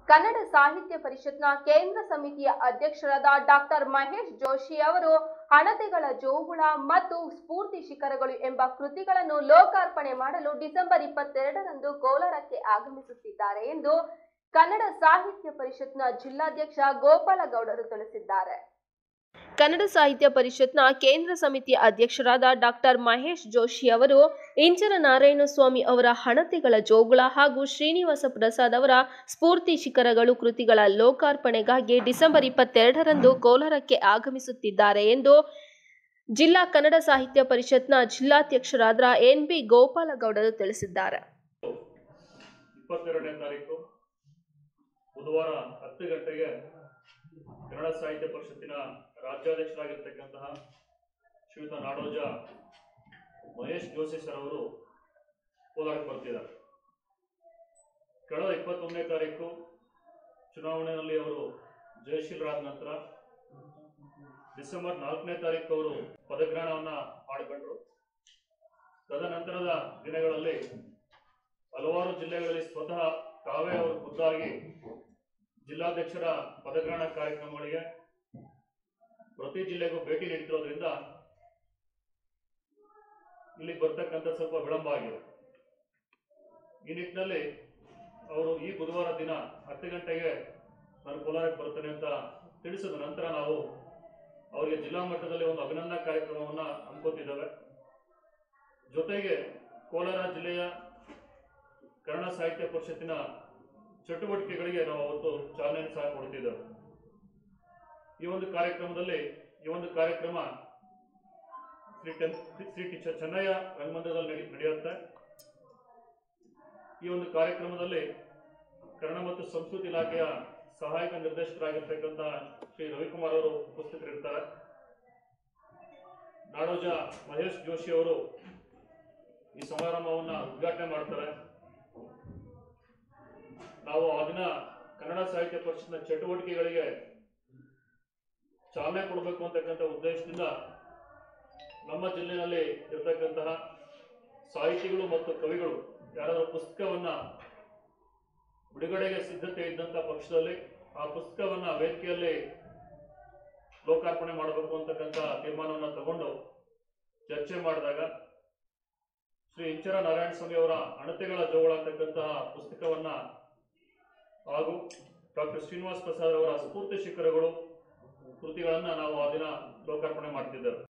ಕನ್ನಡ ಸಾಹಿತ್ಯ ಪರಿಷತ್ನ ಕೇಂದ್ರ ಸಮಿತಿಯ ಅಧ್ಯಕ್ಷರಾದ ಡಾಕ್ಟರ್ ಮಹೇಶ್ ಜೋಶಿ ಅವರು ಹಣತೆಗಳ ಜೋಗುಳ ಮತ್ತು ಸ್ಫೂರ್ತಿ ಶಿಖರಗಳು ಎಂಬ ಕೃತಿಗಳನ್ನು ಲೋಕಾರ್ಪಣೆ ಮಾಡಲು ಡಿಸೆಂಬರ್ ಇಪ್ಪತ್ತೆರಡರಂದು ಕೋಲಾರಕ್ಕೆ ಆಗಮಿಸುತ್ತಿದ್ದಾರೆ ಎಂದು ಕನ್ನಡ ಸಾಹಿತ್ಯ ಪರಿಷತ್ನ ಜಿಲ್ಲಾಧ್ಯಕ್ಷ ಗೋಪಾಲಗೌಡರು ತಿಳಿಸಿದ್ದಾರೆ ಕನ್ನಡ ಸಾಹಿತ್ಯ ಪರಿಷತ್ನ ಕೇಂದ್ರ ಸಮಿತಿಯ ಅಧ್ಯಕ್ಷರಾದ ಡಾಕ್ಟರ್ ಮಹೇಶ್ ಜೋಶಿ ಅವರು ಇಂಚರ ನಾರಾಯಣಸ್ವಾಮಿ ಅವರ ಹಣತೆಗಳ ಜೋಗುಳ ಹಾಗೂ ಶ್ರೀನಿವಾಸ ಪ್ರಸಾದ್ ಅವರ ಸ್ಫೂರ್ತಿ ಶಿಖರಗಳು ಕೃತಿಗಳ ಲೋಕಾರ್ಪಣೆಗಾಗಿ ಡಿಸೆಂಬರ್ ಇಪ್ಪತ್ತೆರಡರಂದು ಕೋಲಾರಕ್ಕೆ ಆಗಮಿಸುತ್ತಿದ್ದಾರೆ ಎಂದು ಜಿಲ್ಲಾ ಕನ್ನಡ ಸಾಹಿತ್ಯ ಪರಿಷತ್ನ ಜಿಲ್ಲಾಧ್ಯಕ್ಷರಾದ ಎನ್ ಬಿ ಗೋಪಾಲಗೌಡರು ತಿಳಿಸಿದ್ದಾರೆ ಇಪ್ಪತ್ತೆರಡನೇ ತಾರೀಕು ಬುಧವಾರ ಹತ್ತು ಗಂಟೆಗೆ ಕನ್ನಡ ಸಾಹಿತ್ಯ ಪರಿಷತ್ತಿನ ರಾಜ್ಯಾಧ್ಯಕ್ಷರಾಗಿರ್ತಕ್ಕಂತಹ ಶ್ರೀಯುತ ನಾಡೋಜ ಮಹೇಶ್ ಜೋಶಿ ಸರ್ ಅವರು ಕೋಲಾರಕ್ಕೆ ಬರ್ತಿದ್ದಾರೆ ಕಳೆದ ಇಪ್ಪತ್ತೊಂದನೇ ತಾರೀಕು ಚುನಾವಣೆಯಲ್ಲಿ ಅವರು ಜಯಶೀಲರಾದ ನಂತರ ಡಿಸೆಂಬರ್ ನಾಲ್ಕನೇ ತಾರೀಕು ಅವರು ಪದಗ್ರಹಣವನ್ನ ಮಾಡಿಕೊಂಡ್ರು ತದನಂತರದ ದಿನಗಳಲ್ಲಿ ಹಲವಾರು ಜಿಲ್ಲೆಗಳಲ್ಲಿ ಸ್ವತಃ ತಾವೇ ಅವರು ಖುದ್ದಾಗಿ ಜಿಲ್ಲಾಧ್ಯಕ್ಷರ ಪದಗ್ರಹಣ ಕಾರ್ಯಕ್ರಮಗಳಿಗೆ ಪ್ರತಿ ಜಿಲ್ಲೆಗೂ ಭೇಟಿ ನೀಡ್ತಿರೋದ್ರಿಂದ ಇಲ್ಲಿಗೆ ಬರ್ತಕ್ಕಂಥ ಸ್ವಲ್ಪ ವಿಳಂಬ ಆಗಿದೆ ಈ ನಿಟ್ಟಿನಲ್ಲಿ ಅವರು ಈ ಬುಧವಾರ ದಿನ ಹತ್ತು ಗಂಟೆಗೆ ನಾನು ಕೋಲಾರಕ್ಕೆ ಬರ್ತೇನೆ ಅಂತ ತಿಳಿಸಿದ ನಂತರ ನಾವು ಅವರಿಗೆ ಜಿಲ್ಲಾ ಮಟ್ಟದಲ್ಲಿ ಒಂದು ಅಭಿನಂದನಾ ಕಾರ್ಯಕ್ರಮವನ್ನು ಹಮ್ಮಿಕೊತಿದ್ದೇವೆ ಜೊತೆಗೆ ಕೋಲಾರ ಜಿಲ್ಲೆಯ ಕನ್ನಡ ಸಾಹಿತ್ಯ ಪರಿಷತ್ತಿನ ಚಟುವಟಿಕೆಗಳಿಗೆ ನಾವು ಅವತ್ತು ಚಾಲನೆ ಸಹ ಕೊಡ್ತಿದ್ದೇವೆ ಈ ಒಂದು ಕಾರ್ಯಕ್ರಮದಲ್ಲಿ ಈ ಒಂದು ಕಾರ್ಯಕ್ರಮ ಶ್ರೀ ಟೆನ್- ಶ್ರೀ ಟೀಚರ್ ಚೆನ್ನಯ್ಯ ರಂಗಮಂದಿರದಲ್ಲಿ ನಡೆ ನಡೆಯುತ್ತೆ ಈ ಒಂದು ಕಾರ್ಯಕ್ರಮದಲ್ಲಿ ಕನ್ನಡ ಮತ್ತು ಸಂಸ್ಕೃತಿ ಇಲಾಖೆಯ ಸಹಾಯಕ ನಿರ್ದೇಶಕರಾಗಿರ್ತಕ್ಕಂಥ ಶ್ರೀ ರವಿಕುಮಾರ್ ಅವರು ಉಪಸ್ಥಿತರಿರ್ತಾರೆ ನಾಡೋಜ ಮಹೇಶ್ ಜೋಶಿ ಅವರು ಈ ಸಮಾರಂಭವನ್ನ ಉದ್ಘಾಟನೆ ಮಾಡ್ತಾರೆ ನಾವು ಆ ದಿನ ಕನ್ನಡ ಸಾಹಿತ್ಯ ಪರಿಷತ್ನ ಚಟುವಟಿಕೆಗಳಿಗೆ ಚಾಲನೆ ಕೊಡಬೇಕು ಅಂತಕ್ಕಂಥ ಉದ್ದೇಶದಿಂದ ನಮ್ಮ ಜಿಲ್ಲೆಯಲ್ಲಿ ಇರತಕ್ಕಂತಹ ಸಾಹಿತಿಗಳು ಮತ್ತು ಕವಿಗಳು ಯಾರಾದರೂ ಪುಸ್ತಕವನ್ನ ಬಿಡುಗಡೆಗೆ ಸಿದ್ಧತೆ ಇದ್ದಂಥ ಪಕ್ಷದಲ್ಲಿ ಆ ಪುಸ್ತಕವನ್ನ ವೇದಿಕೆಯಲ್ಲಿ ಲೋಕಾರ್ಪಣೆ ಮಾಡಬೇಕು ಅಂತಕ್ಕಂಥ ತೀರ್ಮಾನವನ್ನು ತಗೊಂಡು ಚರ್ಚೆ ಮಾಡಿದಾಗ ಶ್ರೀ ಇಂಚರ ನಾರಾಯಣ ಸ್ವಾಮಿ ಅವರ ಅಣತೆಗಳ ಜೋಗಳ ಅಂತಕ್ಕಂತಹ ಪುಸ್ತಕವನ್ನ ಹಾಗೂ ಡಾಕ್ಟರ್ ಶ್ರೀನಿವಾಸ್ ಪ್ರಸಾದ್ ಅವರ ಸ್ಫೂರ್ತಿ ಶಿಖರಗಳು ಕೃತಿಗಳನ್ನ ನಾವು ಆ ದಿನ ಲೋಕಾರ್ಪಣೆ ಮಾಡ್ತಿದ್ದೇವೆ